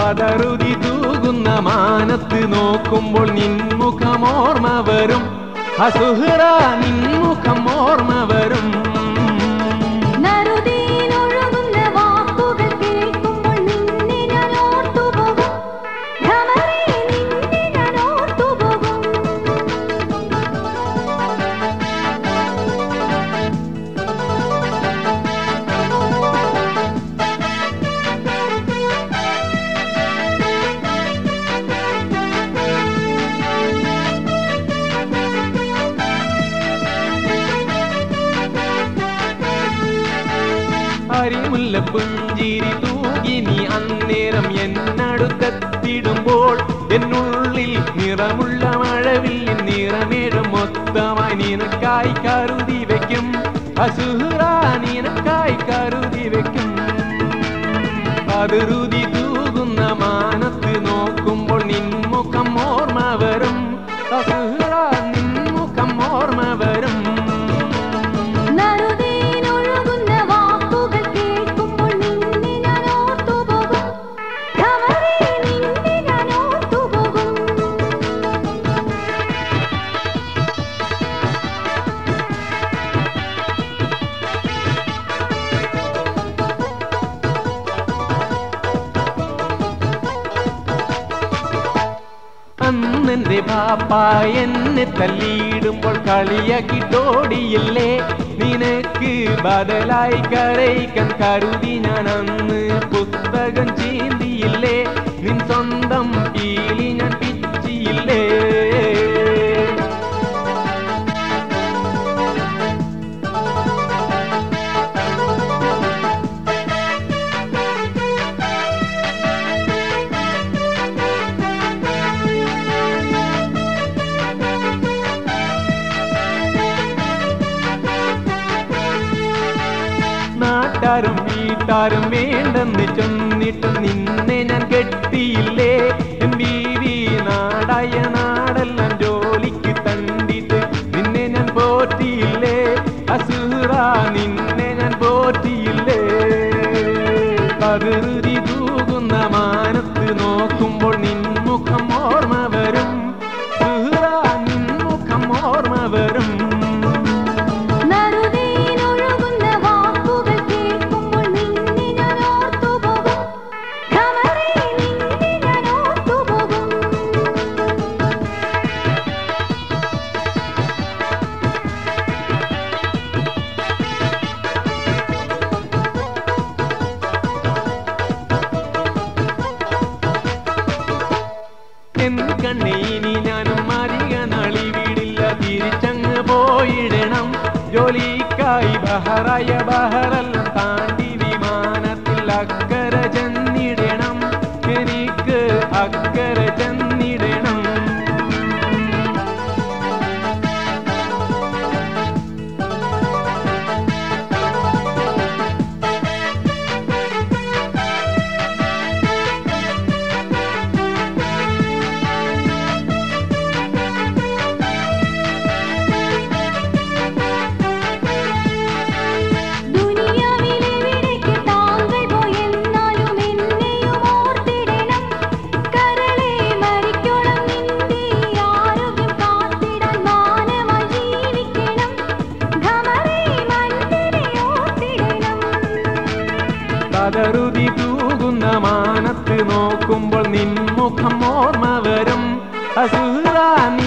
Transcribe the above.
പതറുതി തൂകുന്ന മാനത്ത് നോക്കുമ്പോൾ നിൻമുഖം ഓർമ്മ വരും അസുഹറ നിൻമുഖം ഓർമ്മ വരും നറുതീനൊഴുകുന്ന വാക്കുകൾ കേൾക്കുമ്പോൾ നിന്നെ ഞാൻ ഓർത്തുപോകും ഭ്രമരേ നിന്നെ ഞാൻ ഓർത്തുപോകും അരിമുല്ല പുഞ്ചിരി തൂകി നീ അന്നേരം എന്നടുത്തെത്തിടുമ്പോൾ എന്നുള്ളിൽ നിറമുള്ള മഴവിൽ നിറമേഴും മൊത്തമായി നിനക്കായി കരുതി വെക്കും അസുഹറ നിനക്കായി കരുതി വെക്കും പതിരുതി തൂകുന്ന മാനത്ത് നോക്കുമ്പോൾ നിൻമുഖം ഓർമ്മ വരും അസുഹറ നിൻമുഖം ഓർമ്മ വരും നറുതീനൊഴുകുന്ന വാക്കുകൾ കേൾക്കുമ്പോൾ നിന്നെ ഞാൻ ഓർത്തുപോകും ഭ്രമരേ നിന്നെ ഞാൻ ഓർത്തുപോകും അന്നെന്റെ പാപ്പ എന്നെ തല്ലിയിടുമ്പോൾ കളിയാക്കിട്ടോടിയില്ലേ നിനക്ക് ബദലായി കരയിക്കാൻ കരുതി ഞാൻ അന്ന് പുസ്തകം ചീന്തിയില്ലേ നിൻ സ്വന്തം പീലി ഞാൻ പിച്ചിയില്ലേ നാട്ടാരും വീട്ടാരും വേണ്ടെന്ന് ചൊന്നിട്ട് നിന്നെ ഞാൻ കെട്ടിയില്ലേ എൻ ബീവി നാടായ നാടെല്ലാം ജോലിക്ക് തണ്ടിട്ട് നിന്നെ ഞാൻ പോറ്റിയില്ലേ അസുറ നിന്നെ ഞാൻ പോറ്റിയില്ലേ പതിരുതി തൂകുന്ന മാനത്ത് നോക്കുമ്പോൾ നിൻമുഖം ഓർമ്മ വരും സുഹ്റ നിൻമുഖം ഓർമ്മ വരും നറുതീനൊഴുകുന്ന വാക്കുകൾ കേൾക്കുമ്പോൾ നിന്നെ ഞാൻ ഓർത്തുപോകും ഭ്രമരേ നിന്നെ ഞാൻ ഓർത്തുപോകും എൻ കണ്ണേ ഇനി ഞാനും അധിക നാളി വീടില്ല തിരിച്ചങ്ങ് പോയിടണം ജോലിക്കായി ബഹറായ ബഹറെല്ലാം താണ്ടി വിമാനത്തിൽ അക്കര ചെന്നിടണം എനിക്ക് അക്കര ചെന്നിടണം ദുനിയാവിലെവിടേക്ക് താങ്കൾ പോയെന്നാലും എന്നെയും ഓർത്തിടണം കരളെ മരിക്കണം നിന്റെ ആരോഗ്യം കാത്തിടാൻ മാനമായി ജീവിക്കണം ഘമറേ മണ്ണിനെ ഓർത്തിടണം പതറുതി തൂകുന്ന മാനത്ത് നോക്കുമ്പോൾ നിൻമുഖം ഓർമ്മ വരും അസുഹ